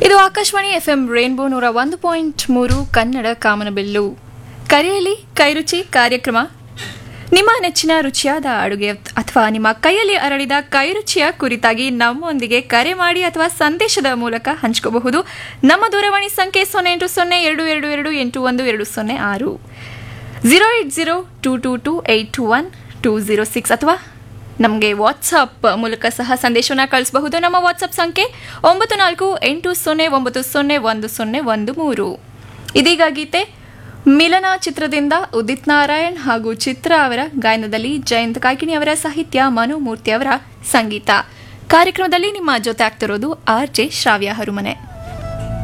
ಇದು Akashvani F M rainbow ನೂರ ಒಂದು ಪಾಯಿಂಟ್ ಮೂರು ಕನ್ನಡ ಕಾಮನಬಿಲ್ಲು ಕರೆಯಲ್ಲಿ ಕೈರುಚಿ ಕಾರ್ಯಕ್ರಮ ನಿಮ್ಮ ನೆಚ್ಚಿನ ರುಚಿಯಾದ ಅಡುಗೆ ಅಥವಾ ನಿಮ್ಮ ಕೈಯಲ್ಲಿ ಅರಳಿದ ಕೈರುಚಿಯ ಕುರಿತಾಗಿ ನಮ್ಮೊಂದಿಗೆ ಕರೆ ಮಾಡಿ ಅಥವಾ ಸಂದೇಶದ ಮೂಲಕ ಹಂಚ್ಕೋಬಹುದು ನಮ್ಮ ದೂರವಾಣಿ ಸಂಖ್ಯೆ ಸೊನ್ನೆ ಎಂಟು ಸೊನ್ನೆ ಎರಡು ಎರಡು ಎರಡು ಎಂಟು ಒಂದು ಎರಡು ಸೊನ್ನೆ ಆರು zero eight zero two two two eight two one two zero six ಅಥವಾ ನಮಗೆ ವಾಟ್ಸಪ್ ಮೂಲಕ ಸಹ ಸಂದೇಶವನ್ನು ಕಳಿಸಬಹುದು ನಮ್ಮ ವಾಟ್ಸಪ್ ಸಂಖ್ಯೆ ಒಂಬತ್ತು ನಾಲ್ಕು ಎಂಟು ಸೊನ್ನೆ ಒಂಬತ್ತು ಸೊನ್ನೆ ಒಂದು ಸೊನ್ನೆ ಒಂದು ಮೂರು ಇದೀಗ ಗೀತೆ ಮಿಲನ ಚಿತ್ರದಿಂದ ಉದಿತ್ ನಾರಾಯಣ್ ಹಾಗೂ ಚಿತ್ರ ಅವರ ಗಾಯನದಲ್ಲಿ ಜಯಂತ್ ಕಾಯ್ಕಿಣಿ ಅವರ ಸಾಹಿತ್ಯ ಮನು ಮೂರ್ತಿ ಅವರ ಸಂಗೀತ ಕಾರ್ಯಕ್ರಮದಲ್ಲಿ ನಿಮ್ಮ ಜೊತೆ ಆಗ್ತಿರೋದು ಆರ್ ಜೆ ಶ್ರಾವ್ಯ ಹರುಮನೆ